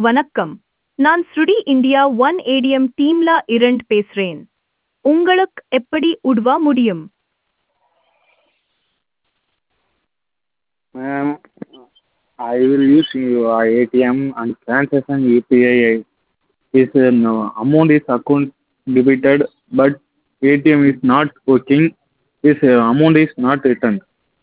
வணக்கம் நான் ஸ்ருடி இந்தியா ஒன் ஏடிஎம் டீம்ல இரண்ட் பேசுறேன் உங்களுக்கு எப்படி உதவ முடியும் Ma'am, I will use your ATM and transaction UPI is uh, no, amount is account debited, but ATM is not working. This uh, amount is not returned.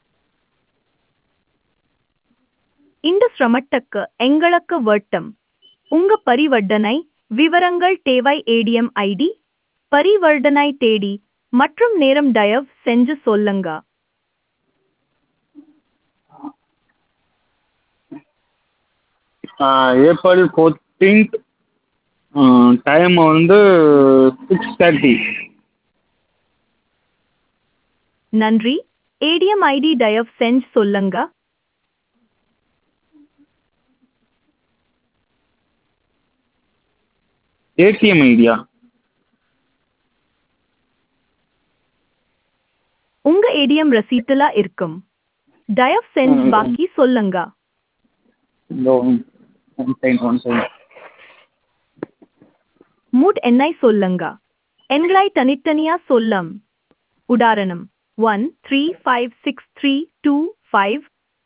இந்த சிரமத்துக்கு எங்களுக்கு வட்டம் உங்க பரிவர்த்தனை விவரங்கள் தேவை ஏடிஎம் ஐடி பரிவர்த்தனை தேடி மற்றும் நேரம் தயவு செஞ்சு சொல்லுங்க ஏப்ரல் ஃபோர்டீன்த் டைம் வந்து சிக்ஸ் தேர்ட்டி நன்றி ஏடிஎம் ஐடி தயவு செஞ்சு சொல்லுங்க ஏடிஎம் ஐடியா உங்க ஏடிஎம் ரசீட்டுல இருக்கும் தயவு செஞ்சு ம். பாக்கி சொல்லுங்க இந்த ஒன் செகண்ட் ஒன் செகண்ட் மூட் எண்ணை சொல்லுங்க எண்களை தனித்தனியா சொல்லம் உதாரணம் one three five six three two five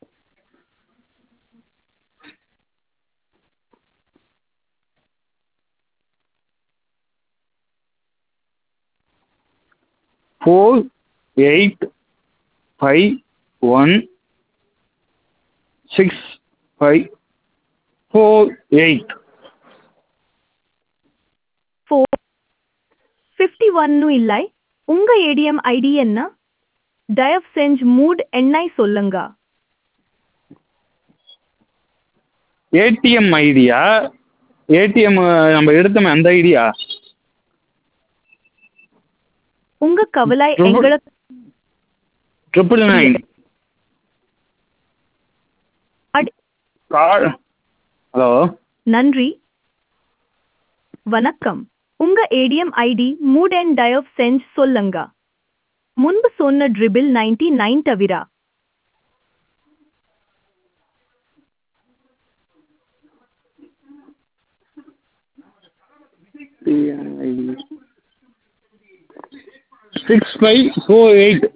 four eight five one six five four eight four fifty ஒன்னு இல்லை உங்க ஏடிஎம் ஐடி என்ன தயவு செஞ்சு மூட் எண்ணை சொல்லுங்க ஏடிஎம் ஐடியா ஏடிஎம் நம்ம எடுத்தோமே அந்த ஐடியா உங்க கவலை ரொம்ப- எங்களுக்கு triple nine at- call hello நன்றி வணக்கம் உங்க ஏடிஎம் ஐடி மூட் அண்ட் தயவு செஞ்சு சொல்லுங்க முன்பு சொன்ன ட்ரிபிள் நைன்டி நைன் தவிர சிக்ஸ் ஃபைவ் ஃபோர் எயிட்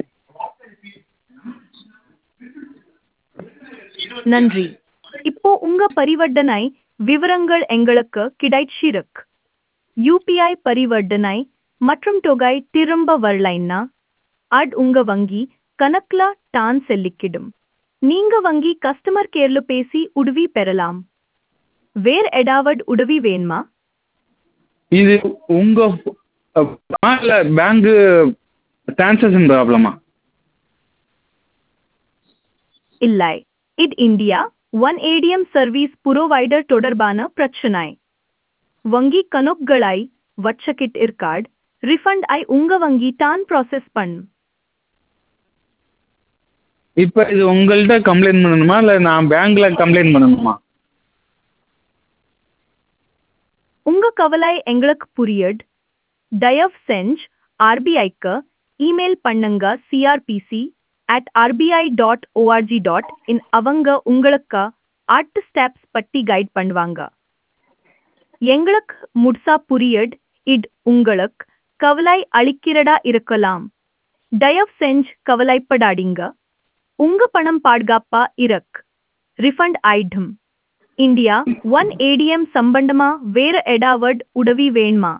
நன்றி இப்போ உங்க பரிவர்த்தனை விவரங்கள் எங்களுக்கு கிடைச்சிருக்கு யூபிஐ பரிவர்த்தனை மற்றும் தொகை திரும்ப வரலைன்னா அட் உங்க வங்கி கணக்குல தான் செல்லிக்கிடும் நீங்க வங்கி கஸ்டமர் கேர்ல பேசி உதவி பெறலாம் வேற ஏதாவது உதவி வேணுமா இது உங்க இல்லை பேங்க்கு டிரான்சாக்ஷன் ப்ராப்ளமா இல்லை இது India one ATM service provider தொடர்பான பிரச்சனை வங்கி கணக்குகளை வச்சக்கிட் இருக்காட் ரிஃபண்ட் ஐ உங்க வங்கி தான் ப்ராசஸ் பண்ணும் இப்போ இது உங்கள்கிட்ட கம்ப்ளைண்ட் பண்ணணுமா இல்லை நான் பேங்க்கில் கம்ப்ளைண்ட் பண்ணணுமா உங்க கவலை எங்களுக்கு புரியட் தயவு செஞ்சு ஆர்பிஐக்கு இமெயில் பண்ணுங்க CRPC at RBI dot ORG dot in அவங்க உங்களுக்கு அடுத்த ஸ்டெப்ஸ் பற்றி கைட் பண்ணுவாங்க எங்களுக்கு முட்சா புரியட் இட் உங்களுக்கு கவலை அளிக்கிறதா இருக்கலாம் தயவு செஞ்சு கவலைப்படாதீங்க உங்க பணம் பாதுகாப்பா இருக் ரிஃபண்ட் ஆயிடும் இந்தியா ஒன் ஏடிஎம் சம்பந்தமா வேற ஏதாவது உதவி வேணுமா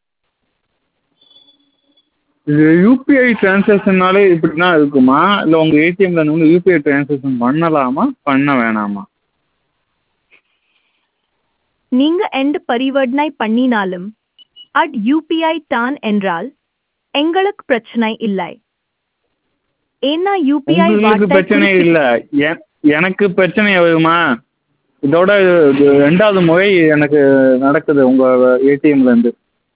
இது யூபிஐ டிரான்சாக்ஷன்னாலே இப்படி தான் இருக்குமா இல்லை உங்கள் ஏடிஎம்மில் வந்து யூபிஐ டிரான்சாக்ஷன் பண்ணலாமா பண்ண வேணாமா நீங்க எந்த பரிவர்த்தனை பண்ணினாலும் அட் யூபிஐ தான் என்றால் எங்களுக்கு பிரச்சனை இல்லை ஏன்னா யூபிஐ உங்களுக்கு பிரச்சனை இல்லை எ- எனக்கு பிரச்சனை வருமா இதோட இது ரெண்டாவது முறை எனக்கு நடக்குது உங்கள் ஏடிஎம்லேருந்து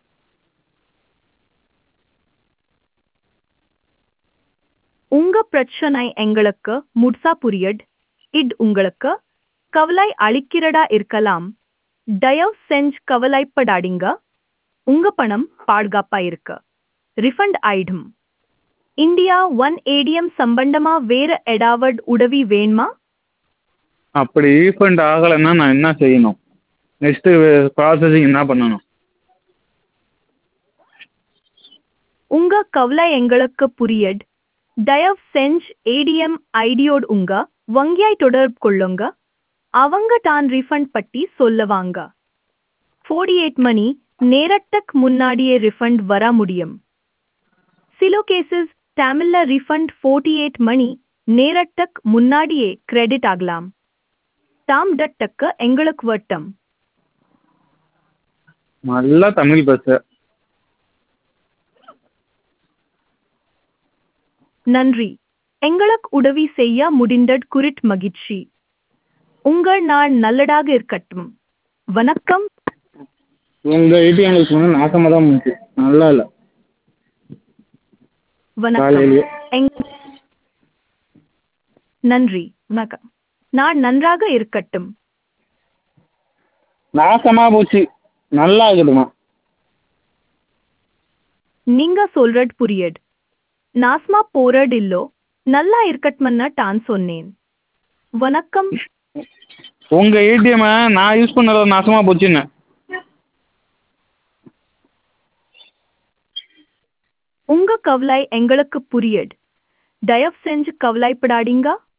உங்க பிரச்சனை எங்களுக்கு முட்சா புரியட் இட் உங்களுக்கு கவலை அளிக்கிறதா இருக்கலாம் தயவு செஞ்சு கவலைப்படாதீங்க உங்க பணம் பாதுகாப்பா இருக்கு ரிஃபண்ட் ஆயிடும் இந்தியா ஒன் ஏடிஎம் சம்பந்தமா வேற ஏதாவது உதவி வேணுமா அப்படி ரீஃபண்ட் ஆகலைன்னா நான் என்ன செய்யணும் நெக்ஸ்ட்டு ப்ராசஸிங் என்ன பண்ணணும் உங்க கவலை எங்களுக்கு புரியட் தயவு செஞ்சு ஏடிஎம் ஐடியோடு உங்க வங்கியாய் தொடர்பு கொள்ளுங்க அவங்க தான் ரீஃபண்ட் பற்றி சொல்லுவாங்க ஃபோர்டி எயிட் மணி நேரத்துக்கு முன்னாடியே ரிஃபண்ட் வர முடியும் சில கேசஸ் தமிழ்ல ரிஃபண்ட் ஃபோர்ட்டி எயிட் மணி நேரத்துக்கு முன்னாடியே கிரெடிட் ஆகலாம் தாம் டட்டுக்கு எங்களுக்கு வட்டம் நல்லா தமிழ் பேச நன்றி எங்களுக்கு உதவி செய்ய முடிந்தது குறிட் மகிழ்ச்சி உங்கள் நாள் நல்லதாக இருக்கட்டும் வணக்கம் உங்கள் ஏடிஎம்ல சொன்னால் நாசமாக தான் போச்சு நல்லா இல்லை வணக்கம் காலையிலேயே எங்- நன்றி வணக்கம் நாள் நன்றாக இருக்கட்டும் நாசமாக போச்சு நல்லா இருக்குதுமா நீங்க சொல்றது புரியட் நாஸ்மா போறட் இல்லோ நல்லா இருக்கட்மன்னா தான் சொன்னேன் வணக்கம் உங்கள் ஏடிஎம்மை நான் யூஸ் பண்ணது நாசமாக போச்சுன்னு உங்க கவலை எங்களுக்கு புரியட் தயவு செஞ்சு கவலைப்படாதீங்க